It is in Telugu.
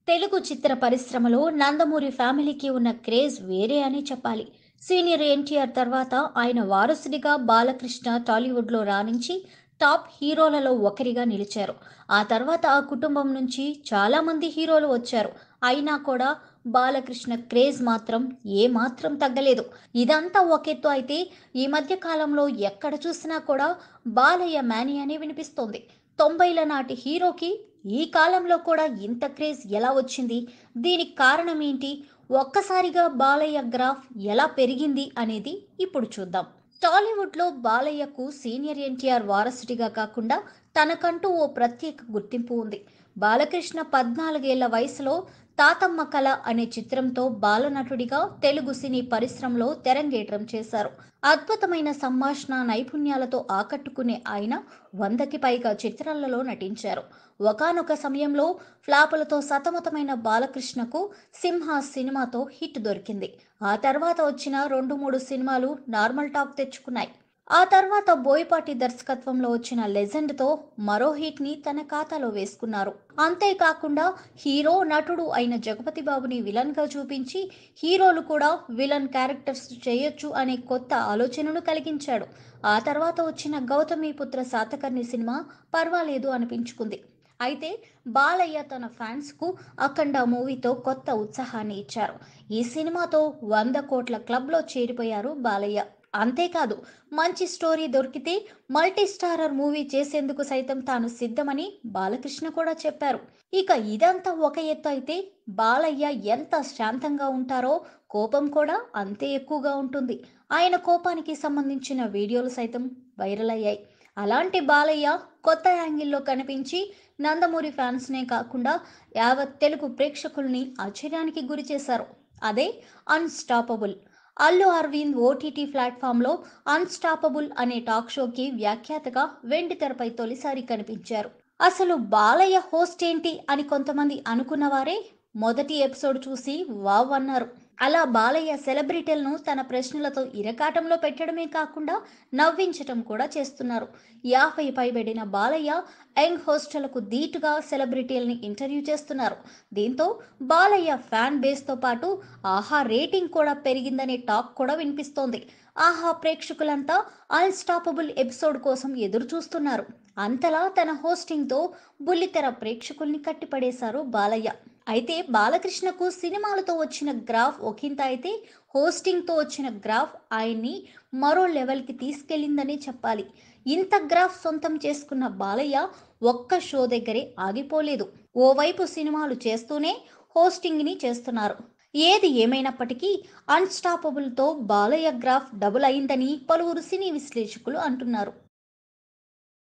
తెలుగు చిత్ర పరిశ్రమలో నందమూరి ఫ్యామిలీకి ఉన్న క్రేజ్ వేరే అని చెప్పాలి సీనియర్ ఎన్టీఆర్ తర్వాత ఆయన వారసుడిగా బాలకృష్ణ టాలీవుడ్లో రాణించి టాప్ హీరోలలో ఒకరిగా నిలిచారు ఆ తర్వాత ఆ కుటుంబం నుంచి చాలా మంది హీరోలు వచ్చారు అయినా కూడా బాలకృష్ణ క్రేజ్ మాత్రం ఏ మాత్రం తగ్గలేదు ఇదంతా ఒకెత్తు అయితే ఈ మధ్య కాలంలో ఎక్కడ చూసినా కూడా బాలయ్య మేని అని వినిపిస్తోంది తొంభైల నాటి హీరోకి ఈ కాలంలో కూడా ఇంత క్రేజ్ ఎలా వచ్చింది దీనికి కారణం ఏంటి ఒక్కసారిగా బాలయ్య గ్రాఫ్ ఎలా పెరిగింది అనేది ఇప్పుడు చూద్దాం టాలీవుడ్లో బాలయ్యకు సీనియర్ ఎన్టీఆర్ వారసుడిగా కాకుండా తనకంటూ ఓ ప్రత్యేక గుర్తింపు ఉంది బాలకృష్ణ పద్నాలుగేళ్ల వయసులో తాతమ్మ కళ అనే చిత్రంతో బాలనటుడిగా తెలుగు సినీ పరిశ్రమలో తెరంగేట్రం చేశారు అద్భుతమైన సంభాషణ నైపుణ్యాలతో ఆకట్టుకునే ఆయన వందకి పైగా చిత్రాలలో నటించారు ఒకానొక సమయంలో ఫ్లాపులతో సతమతమైన బాలకృష్ణకు సింహ సినిమాతో హిట్ దొరికింది ఆ తర్వాత వచ్చిన రెండు మూడు సినిమాలు నార్మల్ టాక్ తెచ్చుకున్నాయి ఆ తర్వాత బోయపాటి దర్శకత్వంలో వచ్చిన లెజెండ్తో మరో హిట్ ని తన ఖాతాలో వేసుకున్నారు అంతేకాకుండా హీరో నటుడు అయిన జగపతి బాబుని విలన్ గా చూపించి హీరోలు కూడా విలన్ క్యారెక్టర్స్ చేయొచ్చు అనే కొత్త ఆలోచనను కలిగించాడు ఆ తర్వాత వచ్చిన గౌతమిపుత్ర శాతకర్ణి సినిమా పర్వాలేదు అనిపించుకుంది అయితే బాలయ్య తన ఫ్యాన్స్కు అఖండ మూవీతో కొత్త ఉత్సాహాన్ని ఇచ్చారు ఈ సినిమాతో వంద కోట్ల క్లబ్లో చేరిపోయారు బాలయ్య అంతేకాదు మంచి స్టోరీ దొరికితే మల్టీ స్టారర్ మూవీ చేసేందుకు సైతం తాను సిద్ధమని బాలకృష్ణ కూడా చెప్పారు ఇక ఇదంతా ఒక ఎత్తు అయితే బాలయ్య ఎంత శాంతంగా ఉంటారో కోపం కూడా అంతే ఎక్కువగా ఉంటుంది ఆయన కోపానికి సంబంధించిన వీడియోలు సైతం వైరల్ అయ్యాయి అలాంటి బాలయ్య కొత్త యాంగిల్లో కనిపించి నందమూరి ఫ్యాన్స్నే కాకుండా యావత్ తెలుగు ప్రేక్షకుల్ని ఆశ్చర్యానికి గురి చేశారు అదే అన్స్టాపబుల్ అల్లు అరవింద్ ఓటీటీ ప్లాట్ఫామ్లో అన్స్టాపబుల్ అనే టాక్ షోకి వ్యాఖ్యాతగా వెండి తెరపై తొలిసారి కనిపించారు అసలు బాలయ్య హోస్ట్ ఏంటి అని కొంతమంది అనుకున్నవారే మొదటి ఎపిసోడ్ చూసి వావ్ అన్నారు అలా బాలయ్య సెలబ్రిటీలను తన ప్రశ్నలతో ఇరకాటంలో పెట్టడమే కాకుండా నవ్వించటం కూడా చేస్తున్నారు యాభై పైబడిన బాలయ్య యంగ్ హోస్టళ్లకు ధీటుగా సెలబ్రిటీలని ఇంటర్వ్యూ చేస్తున్నారు దీంతో బాలయ్య ఫ్యాన్ బేస్తో పాటు ఆహా రేటింగ్ కూడా పెరిగిందనే టాక్ కూడా వినిపిస్తోంది ఆహా ప్రేక్షకులంతా అన్స్టాపబుల్ ఎపిసోడ్ కోసం ఎదురు చూస్తున్నారు అంతలా తన హోస్టింగ్తో బుల్లితెర ప్రేక్షకుల్ని కట్టిపడేశారు బాలయ్య అయితే బాలకృష్ణకు సినిమాలతో వచ్చిన గ్రాఫ్ ఒకంత అయితే హోస్టింగ్తో వచ్చిన గ్రాఫ్ ఆయన్ని మరో లెవెల్కి తీసుకెళ్ళిందనే చెప్పాలి ఇంత గ్రాఫ్ సొంతం చేసుకున్న బాలయ్య ఒక్క షో దగ్గరే ఆగిపోలేదు ఓవైపు సినిమాలు చేస్తూనే హోస్టింగ్ని చేస్తున్నారు ఏది ఏమైనప్పటికీ అన్స్టాపబుల్తో బాలయ్య గ్రాఫ్ డబుల్ అయిందని పలువురు సినీ విశ్లేషకులు అంటున్నారు